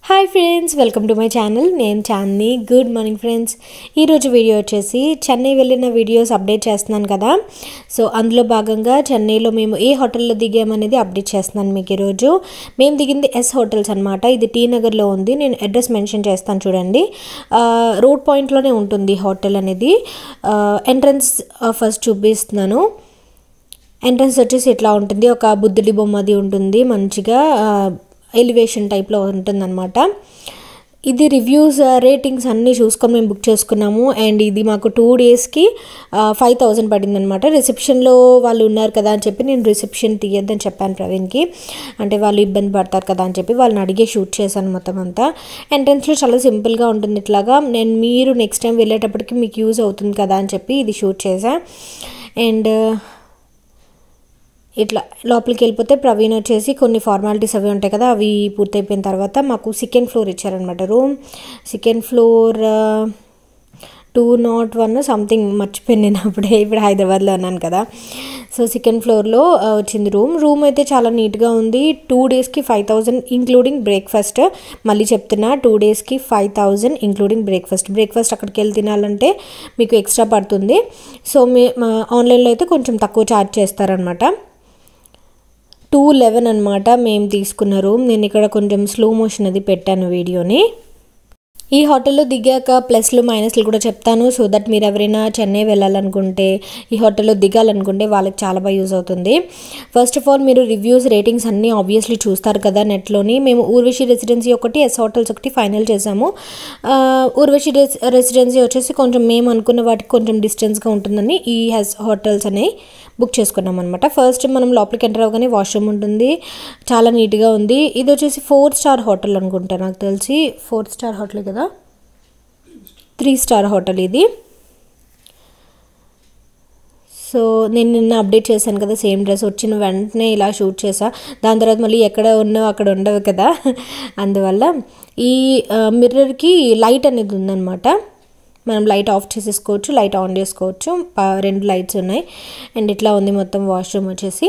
hi friends welcome to my channel నేను Chandini good morning friends ఈరోజు video వచ్చేసి చెన్నై వెళ్ళిన వీడియోస్ అప్డేట్ చేస్తున్నాను కదా సో అందులో భాగంగా చెన్నైలో మేము ఏ హోటల్లో దిగామనేది అప్డేట్ చేస్తున్నాను మీకు ఈరోజు మేము దిగింది ఎస్ హోటల్స్ అనమాట ఇది టీ నగర్లో ఉంది నేను అడ్రస్ మెన్షన్ చేస్తాను చూడండి ఆ, రోడ్ పాయింట్లోనే ఉంటుంది హోటల్ అనేది ఎంట్రన్స్ ఫస్ట్ చూపిస్తున్నాను ఎంట్రన్స్ వచ్చేసి ఇట్లా ఉంటుంది ఒక బుద్ధుడి బొమ్మది ఉంటుంది మంచిగా ఎలివేషన్ టైప్లో ఉంటుందన్నమాట ఇది రివ్యూస్ రేటింగ్స్ అన్నీ చూసుకొని మేము బుక్ చేసుకున్నాము అండ్ ఇది మాకు టూ డేస్కి ఫైవ్ థౌజండ్ పడింది అనమాట రిసెప్షన్లో వాళ్ళు ఉన్నారు కదా అని చెప్పి నేను రిసెప్షన్ తీయొద్దని చెప్పాను ప్రవీణ్కి అంటే వాళ్ళు ఇబ్బంది పడతారు కదా అని చెప్పి వాళ్ళని అడిగే షూట్ చేశాను మొత్తం అంతా ఎంట్రన్స్లో చాలా సింపుల్గా ఉంటుంది ఇట్లాగా నేను మీరు నెక్స్ట్ టైం వెళ్ళేటప్పటికి మీకు యూజ్ అవుతుంది కదా అని చెప్పి ఇది షూట్ చేశా అండ్ ఇట్లా లోపలికి వెళ్ళిపోతే ప్రవీణ్ వచ్చేసి కొన్ని ఫార్మాలిటీస్ అవి ఉంటాయి కదా అవి పూర్తయిపోయిన తర్వాత మాకు సెకండ్ ఫ్లోర్ ఇచ్చారనమాట room second floor two not one something మర్చిపోయాను నేను అప్పుడే ఇప్పుడు హైదరాబాద్లో ఉన్నాను కదా సో సెకండ్ ఫ్లోర్లో వచ్చింది రూమ్ రూమ్ అయితే చాలా నీట్గా ఉంది టూ డేస్కి ఫైవ్ థౌజండ్ ఇంక్లూడింగ్ బ్రేక్ఫాస్ట్ మళ్ళీ చెప్తున్నా టూ డేస్కి five thousand including breakfast breakfast అక్కడికి వెళ్ళి తినాలంటే మీకు ఎక్స్ట్రా పడుతుంది సో మీ ఆన్లైన్లో అయితే కొంచెం తక్కువ ఛార్జ్ చేస్తారనమాట టూ లెవెన్ అనమాట మేము తీసుకున్న రూమ్ నేను ఇక్కడ కొంచెం స్లో మోషన్ అది పెట్టాను వీడియోని ఈ హోటల్లో దిగాక ప్లస్లు మైనస్లు కూడా చెప్తాను సో దట్ మీరు ఎవరైనా చెన్నై వెళ్ళాలనుకుంటే ఈ హోటల్లో దిగాలనుకుంటే వాళ్ళకి చాలా బాగా యూజ్ అవుతుంది ఫస్ట్ ఆఫ్ ఆల్ మీరు రివ్యూస్ రేటింగ్స్ అన్నీ ఆబ్వియస్లీ చూస్తారు కదా నెట్లోని మేము ఊర్వశి రెసిడెన్సీ ఒకటి ఎస్ హోటల్స్ ఒకటి ఫైనల్ చేసాము ఆ, ఊర్వశి రెసి రెసిడెన్సీ వచ్చేసి కొంచెం మేము అనుకున్న వాటికి కొంచెం డిస్టెన్స్గా ఉంటుందని ఈ హెస్ హోటల్స్ అనేవి బుక్ చేసుకున్నాం అనమాట ఫస్ట్ మనం లోపలికి ఎంటర్ అవ్వగానే వాష్రూమ్ ఉంటుంది చాలా నీట్గా ఉంది ఇది వచ్చేసి ఫోర్ స్టార్ హోటల్ అనుకుంటా నాకు తెలిసి ఫోర్ స్టార్ హోటల్ కదా త్రీ స్టార్ హోటల్ ఇది సో నేను నిన్న అప్డేట్ చేశాను కదా సేమ్ డ్రెస్ వచ్చిన వెంటనే ఇలా షూట్ చేసా దాని తర్వాత మళ్ళీ ఎక్కడ ఉన్నావు అక్కడ ఉండవు కదా అందువల్ల ఈ మిర్రర్కి లైట్ అనేది ఉందన్నమాట మనం లైట్ ఆఫ్ చేసేసుకోవచ్చు లైట్ ఆన్ చేసుకోవచ్చు ప- రెండు లైట్స్ ఉన్నాయి అండ్ ఇట్లా ఉంది మొత్తం వాష్రూమ్ వచ్చేసి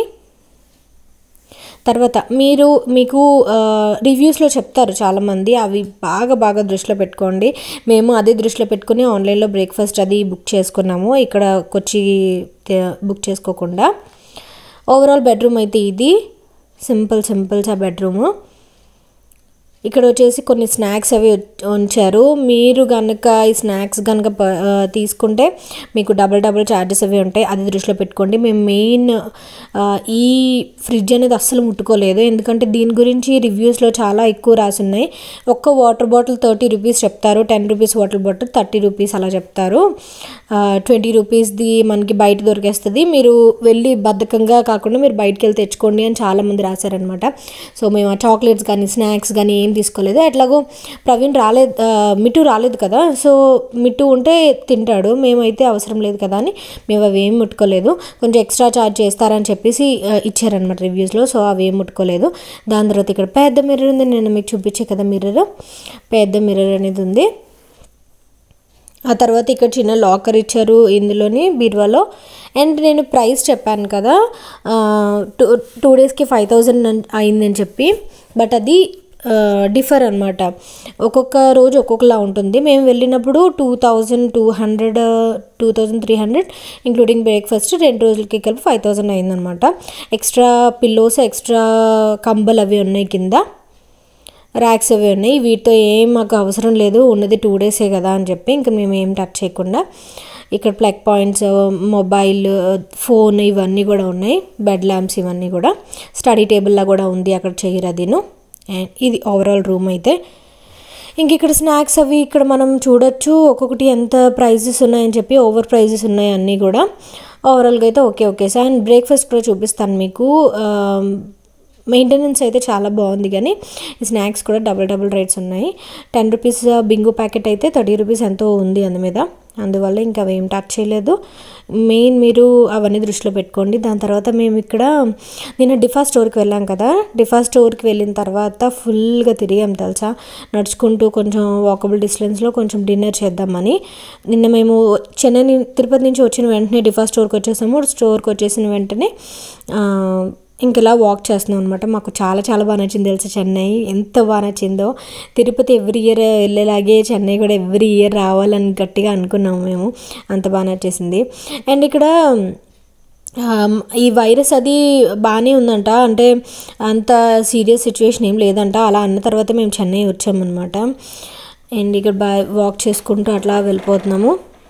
తర్వాత మీరు మీకు రివ్యూస్లో చెప్తారు చాలామంది అవి బాగా బాగా దృష్టిలో పెట్టుకోండి మేము అదే దృష్టిలో పెట్టుకుని ఆన్లైన్లో బ్రేక్ఫాస్ట్ అది బుక్ చేసుకున్నాము ఇక్కడకి వచ్చి తే- బుక్ చేసుకోకుండా ఓవరాల్ బెడ్రూమ్ అయితే ఇది సింపుల్ సింపుల్స్ ఆ బెడ్రూము ఇక్కడ వచ్చేసి కొన్ని స్నాక్స్ అవి ఉంచారు మీరు కనుక ఈ స్నాక్స్ కనుక ప- ఆ, తీసుకుంటే మీకు డబల్ డబల్ ఛార్జెస్ అవి ఉంటాయి అది దృష్టిలో పెట్టుకోండి మేము మెయిన్ ఆ, ఈ ఫ్రిడ్జ్ అనేది అస్సలు ముట్టుకోలేదు ఎందుకంటే దీని గురించి రివ్యూస్లో చాలా ఎక్కువ రాసి ఉన్నాయి ఒక్క వాటర్ బాటిల్ థర్టీ రూపీస్ చెప్తారు ten rupees water bottle thirty rupees అలా చెప్తారు ట్వంటీ రూపీస్ది మనకి బయట దొరికేస్తుంది మీరు వెళ్ళి బద్ధకంగా కాకుండా మీరు బయటకు వెళ్ళి తెచ్చుకోండి అని చాలామంది రాశారనమాట సో మేము ఆ చాక్లెట్స్ కానీ స్నాక్స్ కానీ ఏం తీసుకోలేదు ఎట్లాగో ప్రవీణ్ రాలేదు ఆ, మిట్టు రాలేదు కదా సో మిట్టు ఉంటే తింటాడు మేమైతే అవసరం లేదు కదా అని మేము అవి ఏం ముట్టుకోలేదు కొంచెం ఎక్స్ట్రా ఛార్జ్ చేస్తారని చెప్పేసి ఆ, ఇచ్చారనమాట రివ్యూస్లో సో అవి ఏం ముట్టుకోలేదు దాని తర్వాత ఇక్కడ పెద్ద మిర్రర్ ఉంది నేను మీకు చూపించే కదా మిర్రర్ పెద్ద మిర్రర్ అనేది ఉంది ఆ తర్వాత ఇక్కడ చిన్న లాకర్ ఇచ్చారు ఇందులోని బీరువాలో అండ్ నేను ప్రైస్ చెప్పాను కదా టూ టూ డేస్కి ఫైవ్ థౌజండ్ అయిందని చెప్పి బట్ అది డిఫర్ అనమాట ఒక్కొక్క రోజు ఒక్కొక్కలా ఉంటుంది మేము వెళ్ళినప్పుడు two thousand two hundred two thousand three hundred including breakfast రెండు రోజులకి కలిపి ఫైవ్ థౌజండ్ అయిందనమాట ఎక్స్ట్రా పిల్లోస్ ఎక్స్ట్రా కంబల్ అవి ఉన్నాయి కింద ర్యాక్స్ అవి ఉన్నాయి వీటితో ఏం మాకు అవసరం లేదు ఉన్నది టూ డేసే కదా అని చెప్పి ఇంకా మేము ఏం టచ్ చేయకుండా ఇక్కడ ప్లగ్ పాయింట్స్ మొబైల్ ఫోన్ ఇవన్నీ కూడా ఉన్నాయి బెడ్ ల్యాంప్స్ ఇవన్నీ కూడా స్టడీ టేబుల్లా కూడా ఉంది అక్కడ చేయరు అదిను అండ్ ఇది ఓవరాల్ రూమ్ అయితే ఇంక ఇక్కడ స్నాక్స్ అవి ఇక్కడ మనం చూడొచ్చు ఒక్కొక్కటి ఎంత ప్రైజెస్ ఉన్నాయని చెప్పి ఓవర్ ప్రైజెస్ ఉన్నాయి అన్నీ కూడా ఓవరాల్గా అయితే okay okay sir and breakfast కూడా చూపిస్తాను మీకు మెయింటెనెన్స్ అయితే చాలా బాగుంది కానీ ఈ స్నాక్స్ కూడా డబుల్ డబుల్ రేట్స్ ఉన్నాయి టెన్ రూపీస్ బింగో ప్యాకెట్ అయితే థర్టీ రూపీస్ ఎంతో ఉంది అందు మీద అందువల్ల ఇంకా అవి ఏం టచ్ చేయలేదు మెయిన్ మీరు అవన్నీ దృష్టిలో పెట్టుకోండి దాని తర్వాత మేము ఇక్కడ నిన్న డిఫా స్టోర్కి వెళ్ళాం కదా డిఫా స్టోర్కి వెళ్ళిన తర్వాత ఫుల్గా తిరిగాం తెలుసా నడుచుకుంటూ కొంచెం వాకబుల్ డిస్టెన్స్లో కొంచెం డిన్నర్ చేద్దామని నిన్న మేము చెన్నై ని- తిరుపతి నుంచి వచ్చిన వెంటనే డిఫా స్టోర్కి వచ్చేసాము స్టోర్కి వచ్చేసిన వెంటనే ఆ, ఇంక ఇలా వాక్ చేస్తున్నాం అనమాట మాకు చాలా చాలా బాగా నచ్చింది తెలుసా చెన్నై ఎంత బాగా నచ్చిందో తిరుపతి ఎవ్రీ ఇయర్ వెళ్ళేలాగే చెన్నై కూడా ఎవ్రీ ఇయర్ రావాలని గట్టిగా అనుకున్నాము మేము అంత బాగా నచ్చేసింది అండ్ ఇక్కడ ఆమ్, ఈ వైరస్ అది బాగానే ఉందంట అంటే అంత సీరియస్ సిచ్యువేషన్ ఏం లేదంట అలా అన్న తర్వాత మేము చెన్నై వచ్చామన్నమాట అండ్ ఇక్కడ బా వాక్ చేసుకుంటూ అట్లా వెళ్ళిపోతున్నాము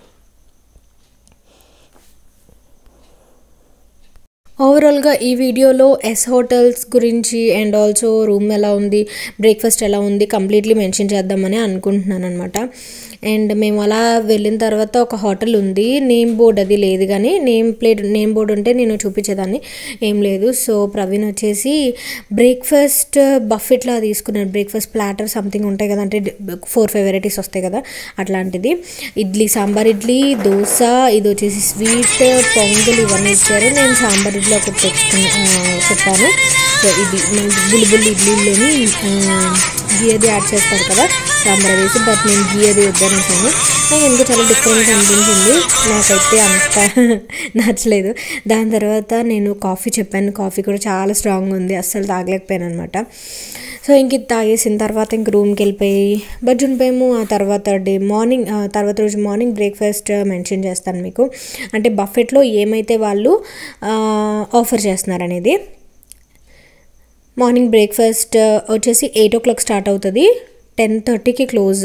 ఓవరాల్గా ఈ వీడియోలో ఎస్ హోటల్స్ గురించి అండ్ ఆల్సో రూమ్ ఎలా ఉంది బ్రేక్ఫాస్ట్ ఎలా ఉంది కంప్లీట్లీ మెన్షన్ చేద్దామని అనుకుంటున్నాను అనమాట అండ్ మేము అలా వెళ్ళిన తర్వాత ఒక హోటల్ ఉంది నేమ్ బోర్డ్ అది లేదు కానీ నేమ్ ప్లేట్ నేమ్ బోర్డ్ ఉంటే నేను చూపించేదాన్ని ఏం లేదు సో ప్రవీణ్ వచ్చేసి బ్రేక్ఫాస్ట్ బఫెట్లా తీసుకున్నాడు బ్రేక్ఫాస్ట్ ప్లాటర్ సంథింగ్ ఉంటాయి కదా అంటే ఫోర్ ఫైవ్ వెరైటీస్ వస్తాయి కదా అట్లాంటిది ఇడ్లీ సాంబార్ ఇడ్లీ దోశ ఇది వచ్చేసి స్వీట్ పొంగల్ ఇవన్నీ ఇచ్చారు నేను సాంబార్ ఇడ్లీ ఒకటి తెచ్చుకుని ఆ, చెప్పాను సో ఇది మనకి బుల్బుల్ ఇడ్లీలోని గీ అది యాడ్ చేస్తారు కదా సాంబార్ వేసి బట్ నేను గీ అది వద్దనేసాను నాకు ఎందుకు చాలా డిఫరెంట్ అనిపించింది నాకైతే అంత నచ్చలేదు దాని తర్వాత నేను కాఫీ చెప్పాను కాఫీ కూడా చాలా స్ట్రాంగ్ ఉంది అస్సలు తాగలేకపోయాను అనమాట సో ఇంక ఇది తాగేసిన తర్వాత ఇంక రూమ్కి వెళ్ళిపోయి బజ్జునిపోయాము ఆ తర్వాత డే మార్నింగ్ ఆ తర్వాత రోజు మార్నింగ్ బ్రేక్ఫాస్ట్ మెన్షన్ చేస్తాను మీకు అంటే బఫెట్లో ఏమైతే వాళ్ళు ఆఫర్ చేస్తున్నారు అనేది మార్నింగ్ బ్రేక్ఫాస్ట్ వచ్చేసి ఎయిట్ ఓ క్లాక్ స్టార్ట్ అవుతుంది టెన్ థర్టీకి క్లోజ్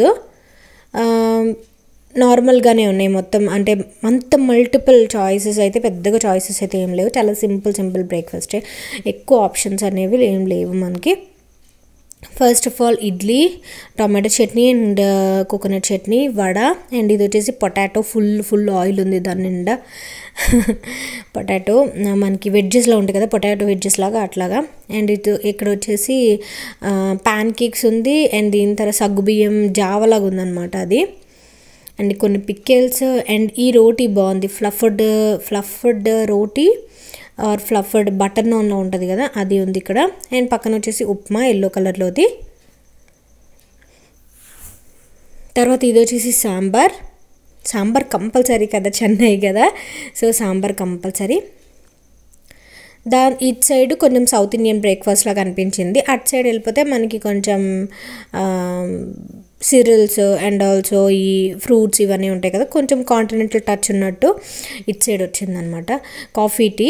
నార్మల్గానే ఉన్నాయి మొత్తం అంటే అంత మల్టిపుల్ చాయిసెస్ అయితే పెద్దగా చాయిసెస్ అయితే ఏం లేవు చాలా సింపుల్ సింపుల్ బ్రేక్ఫాస్టే ఎక్కువ ఆప్షన్స్ అనేవి ఏం లేవు మనకి first of all idli tomato chutney and coconut chutney vada and ఇది వచ్చేసి పొటాటో ఫుల్ ఫుల్ ఆయిల్ ఉంది దాని నిండా పొటాటో మనకి వెడ్జెస్లో ఉంటాయి కదా పొటాటో వెడ్జెస్ లాగా అట్లాగా అండ్ ఇది ఇక్కడ వచ్చేసి ప్యాన్ కేక్స్ ఉంది అండ్ దీని తర్వాత సగ్గుబియ్యం జావలాగా ఉందన్నమాట అది అండ్ కొన్ని పిక్కెల్స్ అండ్ ఈ రోటీ బాగుంది ఫ్లఫర్డ్ ఫ్లఫర్డ్ రోటీ ఆర్ ఫ్లఫర్డ్ బటర్ నాన్లో ఉంటుంది కదా అది ఉంది ఇక్కడ అండ్ పక్కన వచ్చేసి ఉప్మా ఎల్లో కలర్లోది తర్వాత ఇది వచ్చేసి సాంబార్ సాంబార్ కంపల్సరీ కదా చెన్నై కదా సో సాంబార్ కంపల్సరీ దాని ఇటు సైడ్ కొంచెం సౌత్ ఇండియన్ బ్రేక్ఫాస్ట్ లాగా అనిపించింది అటు సైడ్ వెళ్ళిపోతే మనకి కొంచెం సిరియల్స్ అండ్ ఆల్సో ఈ ఫ్రూట్స్ ఇవన్నీ ఉంటాయి కదా కొంచెం కాంటినెంటల్ టచ్ ఉన్నట్టు ఇటు సైడ్ వచ్చిందనమాట కాఫీ టీ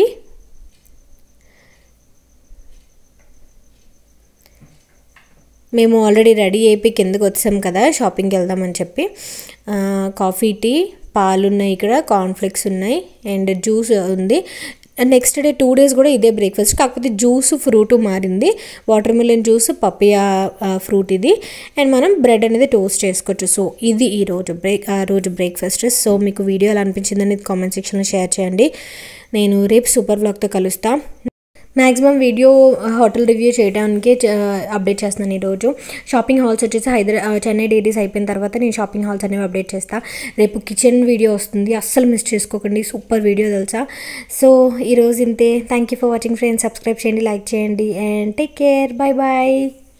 మేము ఆల్రెడీ రెడీ అయిపోయి కిందకు వచ్చాం కదా షాపింగ్కి వెళ్దామని చెప్పి ఆ, కాఫీ టీ పాలు ఉన్నాయి ఇక్కడ కార్న్ఫ్లెక్స్ ఉన్నాయి అండ్ జ్యూస్ ఉంది నెక్స్ట్ డే టూ డేస్ కూడా ఇదే బ్రేక్ఫాస్ట్ కాకపోతే జ్యూస్ ఫ్రూట్ మారింది watermelon juice papaya fruit ఇది అండ్ మనం బ్రెడ్ అనేది టోస్ట్ చేసుకోవచ్చు సో ఇది ఈ రోజు బ్రేక్ ఆ రోజు బ్రేక్ఫాస్ట్ సో మీకు వీడియో ఎలా అనిపించింది అనేది కామెంట్ సెక్షన్లో షేర్ చేయండి నేను రేపు సూపర్ బ్లాగ్తో కలుస్తా మ్యాక్సిమం వీడియో హోటల్ రివ్యూ చేయడానికి అప్డేట్ చేస్తున్నాను ఈరోజు షాపింగ్ హాల్స్ వచ్చేసి హైదరాబాద్ చెన్నై డేటీస్ అయిపోయిన తర్వాత నేను షాపింగ్ హాల్స్ అనేవి అప్డేట్ చేస్తా రేపు కిచెన్ వీడియో వస్తుంది అస్సలు మిస్ చేసుకోకండి సూపర్ వీడియో తెలుసా సో ఈరోజు ఇంతే thank you for watching friends subscribe చేయండి లైక్ చేయండి and take care bye bye